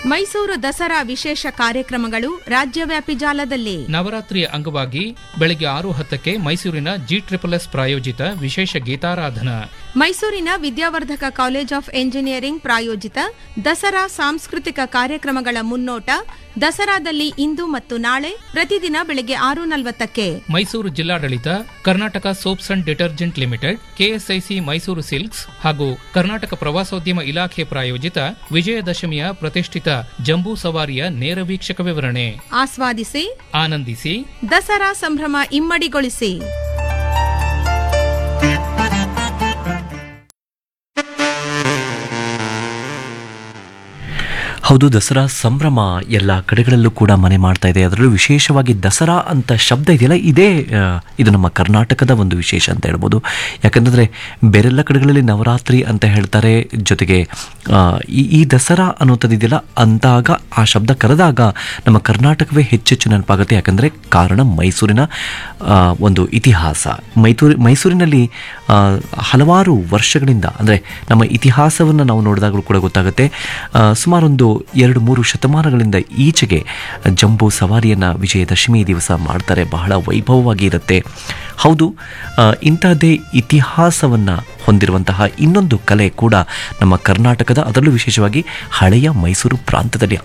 ಮೈಸೂರು ದಸರಾ ವಿಶೇಷ ಕಾರ್ಯಕ್ರಮಗಳು ರಾಜ್ಯವ್ಯಾಪಿ ಜಾಲದಲ್ಲಿ ನವರಾತ್ರಿಯ ಅಂಗವಾಗಿ ಬೆಳಗ್ಗೆ ಆರು ಹತ್ತಕ್ಕೆ ಮೈಸೂರಿನ ಜಿ ಟ್ರಿಪಲ್ ಎಸ್ ಪ್ರಾಯೋಜಿತ ವಿಶೇಷ ಗೀತಾರಾಧನಾ ಮೈಸೂರಿನ ವಿದ್ಯಾವರ್ಧಕ ಕಾಲೇಜ್ ಆಫ್ ಎಂಜಿನಿಯರಿಂಗ್ ಪ್ರಾಯೋಜಿತ ದಸರಾ ಸಾಂಸ್ಕೃತಿಕ ಕಾರ್ಯಕ್ರಮಗಳ ಮುನ್ನೋಟ ದಸರಾದಲ್ಲಿ ಇಂದು ಮತ್ತು ನಾಳೆ ಪ್ರತಿದಿನ ಬೆಳಗ್ಗೆ ಆರು ನಲವತ್ತಕ್ಕೆ ಮೈಸೂರು ಜಿಲ್ಲಾಡಳಿತ Karnataka soaps and detergent limited KSIC Mysuru silks ಹಾಗೂ ಕರ್ನಾಟಕ ಪ್ರವಾಸೋದ್ಯಮ ಇಲಾಖೆ ಪ್ರಾಯೋಜಿತ ವಿಜಯದಶಮಿಯ ಪ್ರತಿಷ್ಠಿತ ಜಂಬೂ ಸವಾರಿಯ ನೇರ ವೀಕ್ಷಕ ವಿವರಣೆ ಆಸ್ವಾದಿಸಿ ಆನಂದಿಸಿ ದಸರಾ ಸಂಭ್ರಮ ಇಮ್ಮಡಿಗೊಳಿಸಿ ಹೌದು ದಸರಾ ಸಂಭ್ರಮ ಎಲ್ಲ ಕಡೆಗಳಲ್ಲೂ ಕೂಡ ಮನೆ ಮಾಡ್ತಾ ಇದೆ ಅದರಲ್ಲೂ ವಿಶೇಷವಾಗಿ ದಸರಾ ಅಂತ ಶಬ್ದ ಇದೆಯಲ್ಲ ಇದೇ ಆ, ಇದು ನಮ್ಮ ಕರ್ನಾಟಕದ ಒಂದು ವಿಶೇಷ ಅಂತ ಹೇಳ್ಬೋದು ಯಾಕಂದರೆ ಬೇರೆಲ್ಲ ಕಡೆಗಳಲ್ಲಿ ನವರಾತ್ರಿ ಅಂತ ಹೇಳ್ತಾರೆ ಜೊತೆಗೆ ಆ, ಈ ಈ ದಸರಾ ಅನ್ನೋಂಥದ್ದು ಇದೆಯಲ್ಲ ಅಂದಾಗ ಆ ಶಬ್ದ ಕರೆದಾಗ ನಮ್ಮ ಕರ್ನಾಟಕವೇ ಹೆಚ್ಚೆಚ್ಚು ನೆನಪಾಗುತ್ತೆ ಯಾಕಂದರೆ ಕಾರಣ ಮೈಸೂರಿನ ಆ, ಒಂದು ಇತಿಹಾಸ ಮೈಸೂರು ಮೈಸೂರಿನಲ್ಲಿ ಆ, ಹಲವಾರು ವರ್ಷಗಳಿಂದ ಅಂದರೆ ನಮ್ಮ ಇತಿಹಾಸವನ್ನು ನಾವು ನೋಡಿದಾಗಲೂ ಕೂಡ ಗೊತ್ತಾಗುತ್ತೆ ಆ, ಸುಮಾರೊಂದು ಎರಡು ಮೂರು ಶತಮಾನಗಳಿಂದ ಈಚೆಗೆ ಜಂಬೂ ಸವಾರಿಯನ್ನು ವಿಜಯದಶಮಿ ದಿವಸ ಮಾಡ್ತಾರೆ ಬಹಳ ವೈಭವವಾಗಿ ಇರುತ್ತೆ ಹೌದು ಆ, ಇಂತಹದ್ದೇ ಇತಿಹಾಸವನ್ನು ಹೊಂದಿರುವಂತಹ ಇನ್ನೊಂದು ಕಲೆ ಕೂಡ ನಮ್ಮ ಕರ್ನಾಟಕದ ಅದರಲ್ಲೂ ವಿಶೇಷವಾಗಿ ಹಳೆಯ ಮೈಸೂರು ಪ್ರಾಂತದಲ್ಲಿ